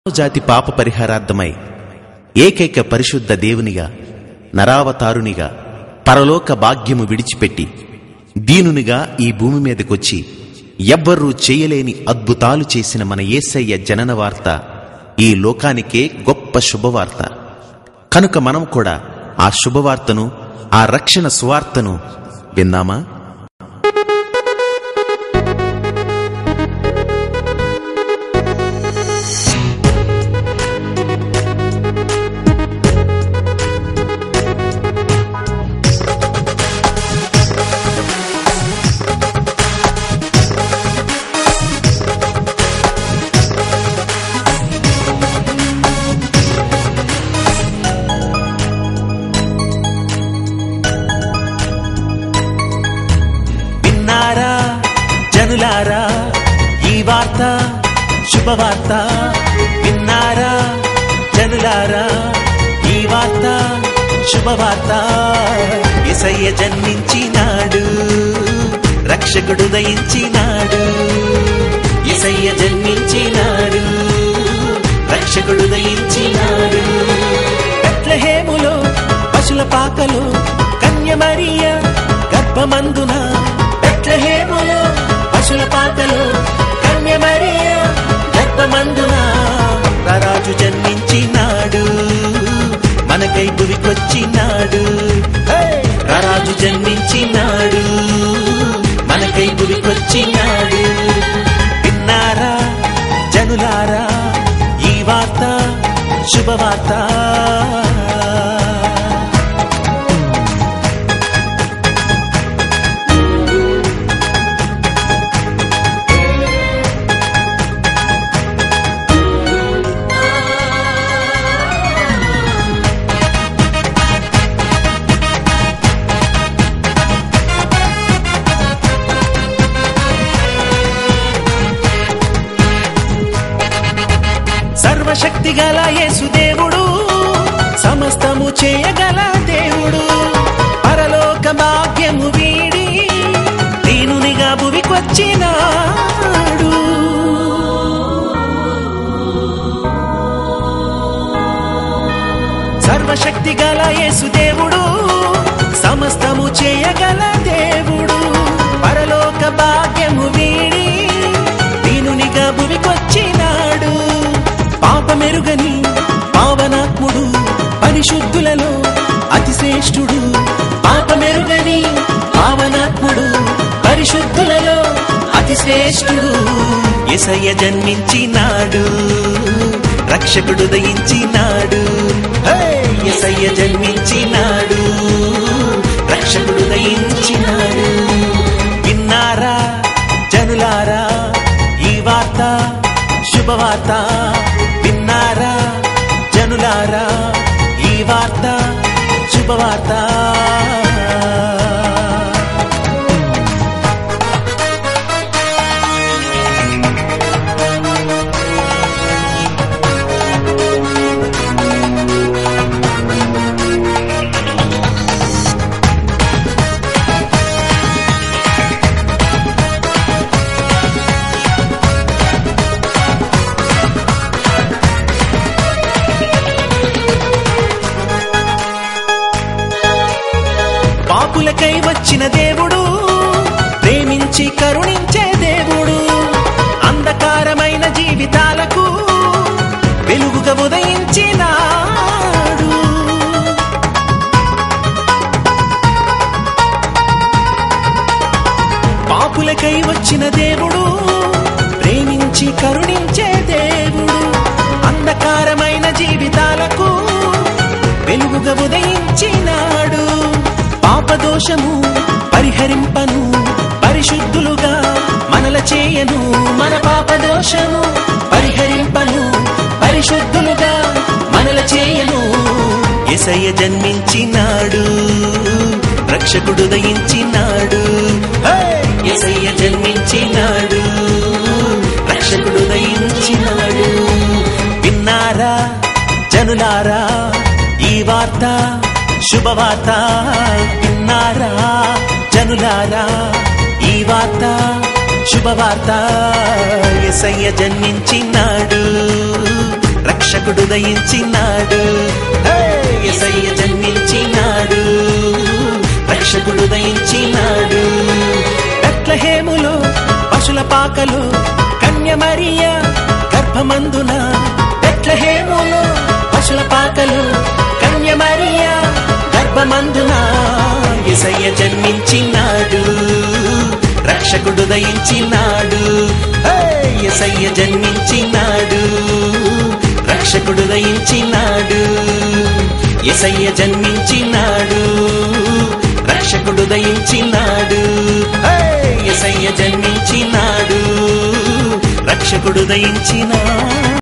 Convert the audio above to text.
జాతి పాప పరిహారార్థమై ఏకైక పరిశుద్ధ దేవునిగా నరావతారునిగా పరలోక భాగ్యము విడిచిపెట్టి దీనునిగా ఈ భూమి మీదకొచ్చి ఎవ్వరూ చేయలేని అద్భుతాలు చేసిన మన యేసయ్య జనన వార్త ఈ లోకానికే గొప్ప శుభవార్త కనుక మనం కూడా ఆ శుభవార్తను ఆ రక్షణ సువార్తను విందామా విన్నారా జనులారా ఈ వార్త శుభవార్త విన్నారా జనులారా ఈ వార్త శుభవార్త ఎసయ్య జన్మించినాడు రక్షకుడు దయించినాడు ఎసయ్య జన్మించినాడు రక్షకుడు దయించినాడు బెత్లెహేములో పశుల పాకలో కన్యమరియ గర్భమందున బెత్లెహేములో పశుల పాకలో కన్యమరియ గర్భమందున రారాజు జన్మించినాడు మనకై భువికొచ్చినాడు హే! రారాజు జన్మించినాడు మనకై భువికొచ్చినాడు విన్నారా జనులారా ఈ వార్త శుభవార్త సర్వశక్తి గల యేసుదేవుడు సమస్తము చేయగల దేవుడు పరలోక భాగ్యము వీడి దీనునిగా భువికొచ్చినాడు సర్వశక్తి గల యేసుదేవుడు సమస్తము చేయగల దేవుడు పరలోక భాగ్యము వీడి దీనునిగా భువికొచ్చినాడు పాపమెరుగని పావనాత్ముడు పరిశుద్ధులలో అతిశ్రేష్ఠుడు పాపమెరుగని పావనాత్ముడు పరిశుద్ధులలో అతిశ్రేష్ఠుడు ఎసయ్య జన్మించినాడు రక్షకుడు దయించినాడు హే! ఎసయ్య జన్మించినాడు రక్షకుడు దయించినాడు విన్నారా జనులారా ఈ వార్త శుభవార్త విన్నారా జనులారా ఈ వార్త శుభవార్త పాపులకై వచ్చిన దేవుడు ప్రేమించి కరుణించే దేవుడు అంధకారమైన జీవితాలకు వెలుగుగా ఉదయించినాడు పాపులకై వచ్చిన దేవుడు ప్రేమించి కరుణించే దేవుడు అంధకారమైన జీవితాలకు వెలుగుగా ఉదయించినాడు పాపదోషము పరిహరింపను పరిశుద్ధులుగా మనల చేయను మన పాపదోషము పరిహరింపను పరిశుద్ధులుగా మనల చేయను ఎసయ్య జన్మించినాడు రక్షకుడు దయించినాడు హే! ఎసయ్య జన్మించినాడు రక్షకుడు దయించినాడు విన్నారా జనులారా ఈ వార్త శుభవార్త విన్నారా జనులారా ఈ వార్త శుభవార్త ఎసయ్య జన్మించినాడు రక్షకుడు దయించినాడు హే! యేసయ్య జన్మించినాడు రక్షకుడు దయించినాడు బెత్లహేములో పశుల పాకలు కన్యమరియ గర్భమందున బెత్లహేములో పశుల పాకలు కన్యమరియ గర్భమందున యేసయ్య జన్మించినాడు రక్షకుడు దయించినాడు హే! యేసయ్య జన్మించినాడు రక్షకుడు దయించినాడు యేసయ్య జన్మించినాడు రక్షకుడు దయించినాడు హే! యేసయ్య జన్మించినాడు రక్షకుడు దయించినాడు